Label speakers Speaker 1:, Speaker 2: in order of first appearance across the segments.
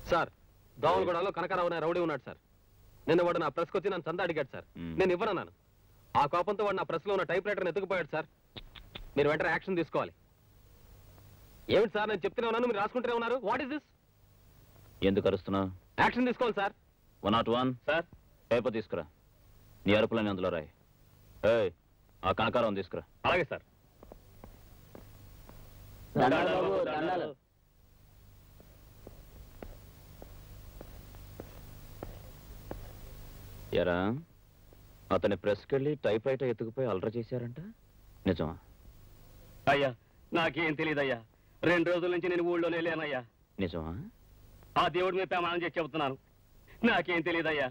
Speaker 1: Sir దోమలగూడలో Kanakarao అనే rowdy ఉన్నాడు sir నిన్న వాడు నా ప్రెస్కి వచ్చి నన్ను చందా అడిగాడు సార్
Speaker 2: మ్మ్.
Speaker 1: నేను ఇవ్వనన్నాను ఆ కోపంతో వాడు నా ప్రెస్లో ఉన్న టైప్ రైటర్ని ఎత్తుకుపోయాడు సార్ మీరు వెంటనే యాక్షన్ తీసుకోవాలి ఏమిటి సార్ నేను చెప్తూనే ఉన్నాను మీరు రాసుకుంటూనే ఉన్నారు వాట్ ఇస్ దిస్
Speaker 2: ఎందుకు అరుస్తున్నావు
Speaker 1: యాక్షన్ తీసుకోవాలి sir
Speaker 2: one not one
Speaker 1: sir
Speaker 2: paper తీసుకురా నీ అరుపులని అందులో రాయి ఏయ్ ఆ కనకారం తీసుకురా
Speaker 1: అలాగే సార్
Speaker 3: దండాలు బాబు, దండాలు.
Speaker 2: ఎరా అతని ప్రెస్కి వెళ్ళి టైప్ రైటర్ ఎత్తుకుపోయి అల్ట్రా చేశారంట నిజమా
Speaker 3: అయ్యా నాకేం తెలియదయ్యా రెండు రోజుల నుంచి నేను ఊళ్ళోనే లేనయ్యా
Speaker 2: నిజమా
Speaker 3: ఆ దేవుడి మీద ప్రమాణం చేసి చెబుతున్నాను నాకేం తెలియదయ్యా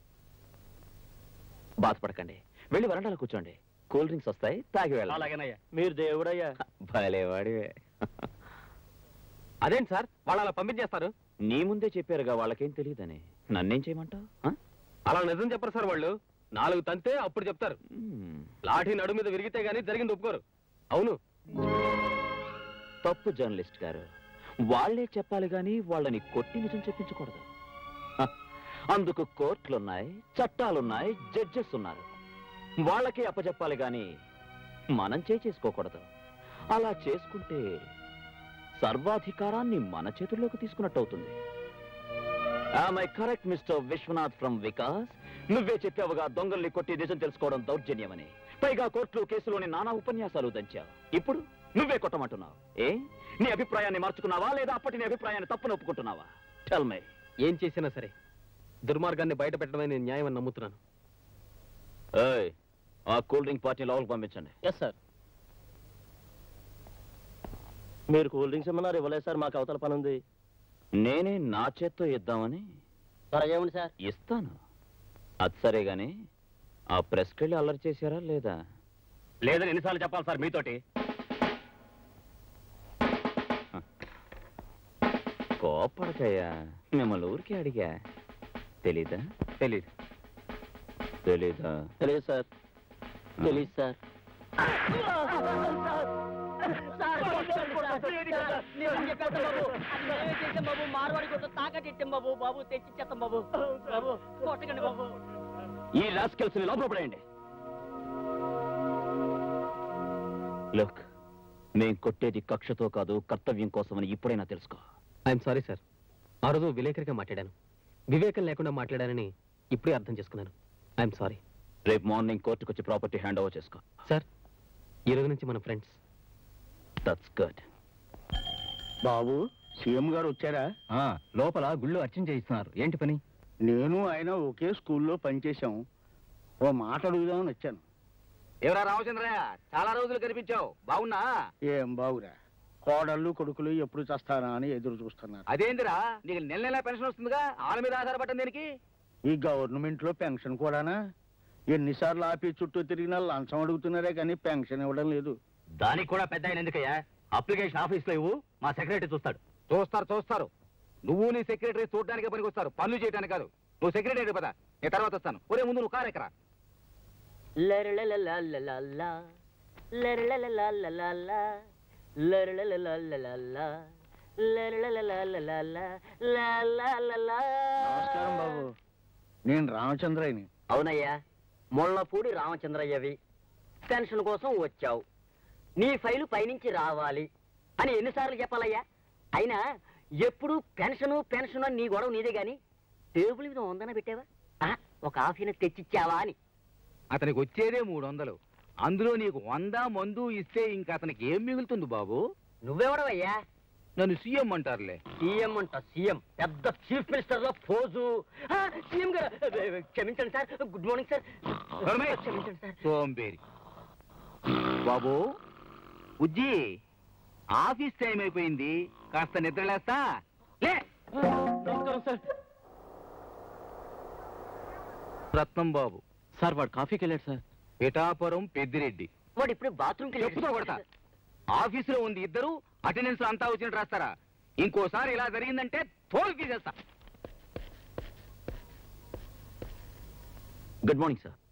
Speaker 2: బాధపడకండి వెళ్ళి వరండాలో కూర్చోండి కూల్ డ్రింక్స్ వస్తాయి తాగి వెళ్ళాలి
Speaker 3: అలాగేనయ్యా
Speaker 1: మీరు దేవుడయ్యా
Speaker 2: భలేవాడివే
Speaker 1: అదేంటి సార్ వాళ్ళు అలా పంపించేస్తారు
Speaker 2: నీ ముందే చెప్పారుగా వాళ్ళకేం తెలియదని నన్నేం చేయమంటావు ఆ?
Speaker 1: అలా నిజం చెప్పరు సార్ వాళ్ళు నాలుగు తంతే అప్పుడు చెప్తారు
Speaker 2: మ్మ్.
Speaker 1: లాఠీ నడు మీద విరిగితే గానీ జరిగింది ఒప్పుకోరు అవును
Speaker 2: తప్పు జర్నలిస్ట్ గారు వాళ్ళే చెప్పాలి గాని వాళ్ళని కొట్టి నిజం చెప్పించకూడదు హ, అందుకు కోర్టులున్నాయి చట్టాలున్నాయి జడ్జెస్ ఉన్నారు వాళ్ళకే అప్పచెప్పాలి గాని మనం చేసుకోకూడదు అలా చేసుకుంటే సర్వాధికారాన్ని మన చేతుల్లోకి తీసుకున్నట్టు అవుతుంది I correct mister Vishwanath from Vikas నువ్వే చెప్పావుగా దొంగల్ని కొట్టి నిజం తెలుసుకోవడం దౌర్జన్యమని పైగా కోర్టులు కేసులోని నానా ఉపన్యాసాలు దంచావు ఇప్పుడు నువ్వే కొట్టమంటున్నావు ఏ నీ అభిప్రాయాన్ని మార్చుకున్నావా లేదా అప్పటి నీ అభిప్రాయాన్ని తప్పును ఒప్పుకుంటున్నావా టెల్ మై
Speaker 1: ఏం చేసినా సరే దుర్మార్గాన్ని బయట పెట్టడమే నేను న్యాయం అని నమ్ముతున్నాను
Speaker 2: ఏయ్ ఆ కూల్ డ్రింక్ పార్టీ లోపలికి పంపించండి
Speaker 3: ఎస్ సార్ మీరు కూల్ డ్రింక్స్ ఇమ్మన్నారు ఇవ్వలేదు సార్ మాకు అవతల పని ఉంది
Speaker 2: నేనే నా చేత్తో ఇద్దామని
Speaker 3: త్వరగా ఏమండి సార్
Speaker 2: ఇస్తాను అది సరే గాని ఆ ప్రెస్కెళ్ళి అల్లరి చేశారా లేదా
Speaker 3: లేదని ఎన్నిసార్లు చెప్పాలి సార్ మీతోటి
Speaker 2: కోపడకయ్యా మిమ్మల్ని ఊరికే అడిగా తెలీదా
Speaker 1: తెలీదు
Speaker 2: తెలీదా
Speaker 3: తెలియదు సార్
Speaker 2: తెలీదు
Speaker 3: సార్
Speaker 4: బాబు మార్వాడి కొట్టు తాకట్టిట్టాం బాబు బాబు తెచ్చిచ్చేస్తాం బాబు బాబు కొట్టకండి బాబు
Speaker 2: ఈ రాస్కెల్స్ ని లోపల పడేయండి లుక్ మేం కొట్టేది కక్షతో కాదు కర్తవ్యం కోసమని ఇప్పుడైనా తెలుసుకో
Speaker 1: ఐఎమ్ సారీ సార్ ఆ రోజు విలేకరిగా మాట్లాడాను వివేకం లేకుండా మాట్లాడానని ఇప్పుడే అర్థం చేసుకున్నాను ఐఎమ్ సారీ
Speaker 2: రేపు మార్నింగ్ కోర్టుకు వచ్చి ప్రాపర్టీ హ్యాండ్ ఓవర్ చేసుకో
Speaker 1: సార్ ఈ రోజు నుంచి మన ఫ్రెండ్స్
Speaker 2: దట్స్ గుడ్
Speaker 5: బాబు సీఎం గారు వచ్చారా
Speaker 6: లోపల గుళ్ళు అర్చన చేయిస్తున్నారు ఏంటి పని
Speaker 5: నేను ఆయన ఒకే స్కూల్లో పనిచేశాం ఓ మాట అడుగుదామని వచ్చాను
Speaker 3: ఎవరా రామచంద్రయ్య చాలా రోజులు కనిపించావు బాగున్నా
Speaker 5: ఏం బావురా కోడళ్ళు కొడుకులు ఎప్పుడు చస్తానా అని ఎదురు చూస్తున్నారు
Speaker 3: అదేందిరా నీకు నెల నెల పెన్షన్ వస్తుందిగా వాళ్ళ మీద ఆధారపడ్డం దేనికి
Speaker 5: ఈ గవర్నమెంట్ లో పెన్షన్ కూడానా ఎన్నిసార్లు ఆఫీస్ చుట్టూ తిరిగినా లంచం అడుగుతున్నారే కానీ పెన్షన్ ఇవ్వడం లేదు
Speaker 3: దానికి కూడా పెద్ద ఆయన ఎందుకయ్యా అప్లికేషన్ ఆఫీస్ లో ఇవ్వు మా సెక్రటరీ చూస్తాడు చూస్తారు చూస్తారు నువ్వు నీ సెక్రటరీ చూడడానికి పనికి వస్తారు పనులు చేయడానికి కాదు నువ్వు సెక్రటరీ పద నేను తర్వాత వస్తాను ఒరే ముందు నువ్వు కారు ఎక్కరా
Speaker 4: లరళలలలలలా, లరళలలలలలా, లరళలలలలలా, లరళలలలలలా, లలలలా.
Speaker 5: నమస్కారం బాబు నేను రామచంద్రయ్యని
Speaker 4: అవునయ్యా ముళ్ళపూడి రామచంద్రయ్యవి పెన్షన్ కోసం వచ్చావు నీ ఫైలు పైనుంచి రావాలి అని ఎన్నిసార్లు చెప్పాలయ్యా అయినా ఎప్పుడు పెన్షను పెన్షన్ అని నీ గొడవ నీదే గాని టేబుల్ మీద ఉందన పెట్టావా ఆ, ఒక ఆఫీని తెచ్చిచ్చావా అని
Speaker 3: అతనికి వచ్చేదే మూడు వందలు అందులో నీకు వంద మందు ఇస్తే ఇంకా అతనికి ఏం మిగులుతుంది బాబు
Speaker 4: నువ్వెవడవయ్యా
Speaker 3: నన్ను సీఎం అంటారులే
Speaker 4: సీఎం అంట సీఎం పెద్ద చీఫ్ మినిస్టర్ లో పోజు ఆ, సీఎం గారు క్షమించండి సార్ గుడ్ మార్నింగ్ సార్
Speaker 3: నోర్మై.
Speaker 4: క్షమించండి సార్
Speaker 3: సోంబేరి బాబు ఉజ్జి ఆఫీస్ టైం అయిపోయింది కాస్త నిద్రలేస్తా లే
Speaker 4: నమస్కారం సార్
Speaker 3: రత్నం బాబు
Speaker 2: సార్ వాడు కాఫీకి వెళ్ళాడు సార్
Speaker 3: పిఠాపురం పెద్దిరెడ్డి
Speaker 4: వాడు ఇప్పుడే బాత్రూమ్కి
Speaker 3: చెప్పుతో కొడతా ఆఫీసులో ఉంది ఇద్దరు అటెండెన్స్ అంతా వచ్చినట్టు రాస్తారా ఇంకోసారి ఇలా జరిగిందంటే తోలు తీసేస్తా
Speaker 2: గుడ్ మార్నింగ్ సార్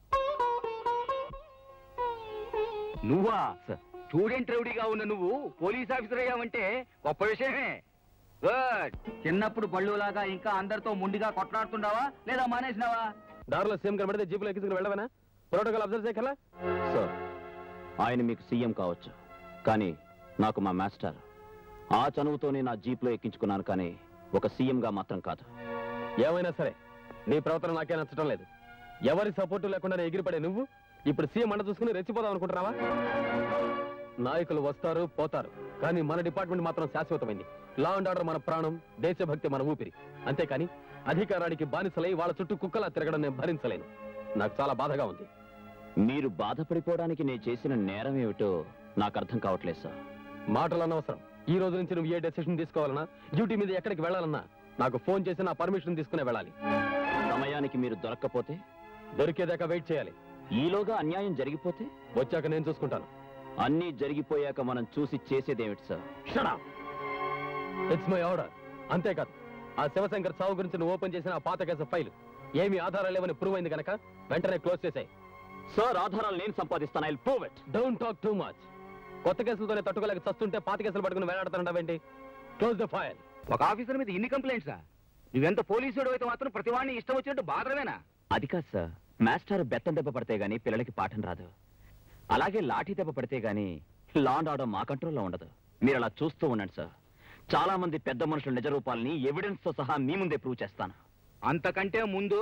Speaker 3: నువ్వా
Speaker 2: సార్
Speaker 3: స్టూడెంట్ రౌడీగా ఉన్న నువ్వు పోలీస్ ఆఫీసర్ అయ్యావంటే గొప్ప విషయమే గుడ్ చిన్నప్పుడు బళ్ళులాగా ఇంకా అందరితో ముండిగా కొట్లాడుతుండవా లేదా మానేసినావా
Speaker 1: దారిలో సీఎం కనబడితే జీపులో ఎక్కించుకుని వెళ్ళవనా ప్రోటోకాల్ అబ్జర్వ్ చేయగల
Speaker 2: సార్ ఆయన మీకు సీఎం కావచ్చు కానీ నాకు మా మాస్టర్ ఆ చనువుతోనే నా జీప్లో ఎక్కించుకున్నాను కానీ ఒక సీఎంగా మాత్రం కాదు
Speaker 1: ఏమైనా సరే నీ ప్రవర్తన నాకే నచ్చడం లేదు ఎవరి సపోర్టు లేకుండా ఎగిరిపడే నువ్వు ఇప్పుడు సీఎం అండ చూసుకుని రెచ్చిపోదాం అనుకుంటున్నావా నాయకులు వస్తారు పోతారు కానీ మన డిపార్ట్మెంట్ మాత్రం శాశ్వతమైంది లా అండ్ ఆర్డర్ మన ప్రాణం దేశభక్తి మన ఊపిరి అంతేకాని అధికారానికి బానిసలై వాళ్ళ చుట్టూ కుక్కలా తిరగడం నేను భరించలేను నాకు చాలా బాధగా ఉంది
Speaker 2: మీరు బాధపడిపోవడానికి నేను చేసిన నేరం ఏమిటో నాకు అర్థం కావట్లేదు సార్
Speaker 1: మాటలు అనవసరం ఈ రోజు నుంచి నువ్వు ఏ డెసిషన్ తీసుకోవాలన్నా డ్యూటీ మీద ఎక్కడికి వెళ్ళాలన్నా నాకు ఫోన్ చేసి నా పర్మిషన్ తీసుకునే వెళ్ళాలి
Speaker 2: సమయానికి మీరు దొరక్కపోతే
Speaker 1: దొరికేదాకా వెయిట్ చేయాలి
Speaker 2: ఈలోగా అన్యాయం జరిగిపోతే
Speaker 1: వచ్చాక నేను చూసుకుంటాను
Speaker 2: అన్నీ జరిగిపోయాక మనం చూసి చేసేదేమిటి సార్
Speaker 1: ఇట్స్ మై ఆర్డర్ అంతేకాదు ఆ శివశంకర్ చావు గురించి నువ్వు ఓపెన్ చేసిన ఆ పాత కేసు ఫైల్ ఏమి ఆధారాలు లేవని ప్రూవ్ అయింది కనుక వెంటనే క్లోజ్ చేసాయి
Speaker 2: సార్ ఆధారాలు నేను సంపాదిస్తాను I prove it
Speaker 1: don't talk too much కొత్త కేసులతోనే తట్టుకోలేక చస్తుంటే పాత కేసులు పట్టుకుని వేలాడుతుండవేంటి క్లోజ్ ద ఫైల్
Speaker 3: ఒక ఆఫీసర్ మీద ఇన్ని కంప్లైంట్సా నువ్వెంత పోలీసుడు అయితే మాత్రం ప్రతివాడిని ఇష్టం వచ్చినట్టు బాధరమేనా
Speaker 2: అది కాదు సార్ మాస్టర్ బెత్తం దెబ్బ పడితే గానీ పిల్లలకి పాఠం రాదు అలాగే లాఠీ దెబ్బ పడితే గానీ లాండ్ ఆర్డర్ మా కంట్రోల్లో ఉండదు మీరు అలా చూస్తూ ఉండండి సార్ చాలా మంది పెద్ద మనుషుల నిజ రూపాలని ఎవిడెన్స్ తో సహా మీ ముందే ప్రూవ్ చేస్తాను
Speaker 3: అంతకంటే ముందు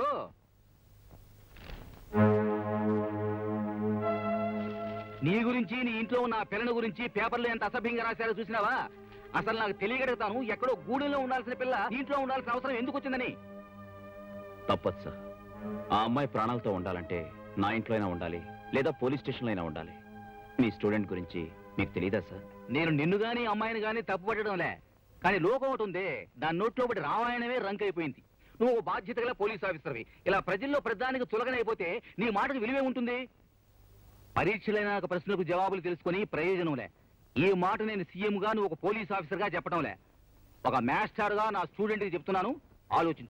Speaker 3: నీ గురించి నీ ఇంట్లో ఉన్న ఆ పిల్లని గురించి పేపర్లో ఎంత అసభ్యంగా రాశారో చూసినావా అసలు నాకు తెలియగలుగుతాను ఎక్కడో గూడెంలో ఉండాల్సిన పిల్ల ఇంట్లో ఉండాల్సిన అవసరం ఎందుకు వచ్చిందని
Speaker 2: తప్పదు సార్ ఆ అమ్మాయి ప్రాణాలతో ఉండాలంటే నా ఇంట్లో అయినా ఉండాలి లేదా పోలీస్ స్టేషన్లో అయినా ఉండాలి మీ స్టూడెంట్ గురించి మీకు తెలియదా సార్
Speaker 3: నేను నిన్ను గాని అమ్మాయిని గాని తప్పుపట్టడంలే కానీ లోకం ఒకటి ఉంది దాని నోట్లో ఒకటి రామాయణమే రంక్ అయిపోయింది నువ్వు ఓ బాధ్యత గల పోలీస్ ఆఫీసర్వి ఇలా ప్రజల్లో ప్రధానికి చులకనైపోతే నీ మాటకు విలువే ఉంటుంది పరీక్షలైన ఒక ప్రశ్నలకు జవాబులు తెలుసుకొని ప్రయోజనంలే ఈ మాట నేను సీఎం గా నువ్వు ఒక పోలీస్ ఆఫీసర్ గా చెప్పడంలే ఒక మాస్టర్ గా నా స్టూడెంట్ కి చెప్తున్నాను ఆలోచించు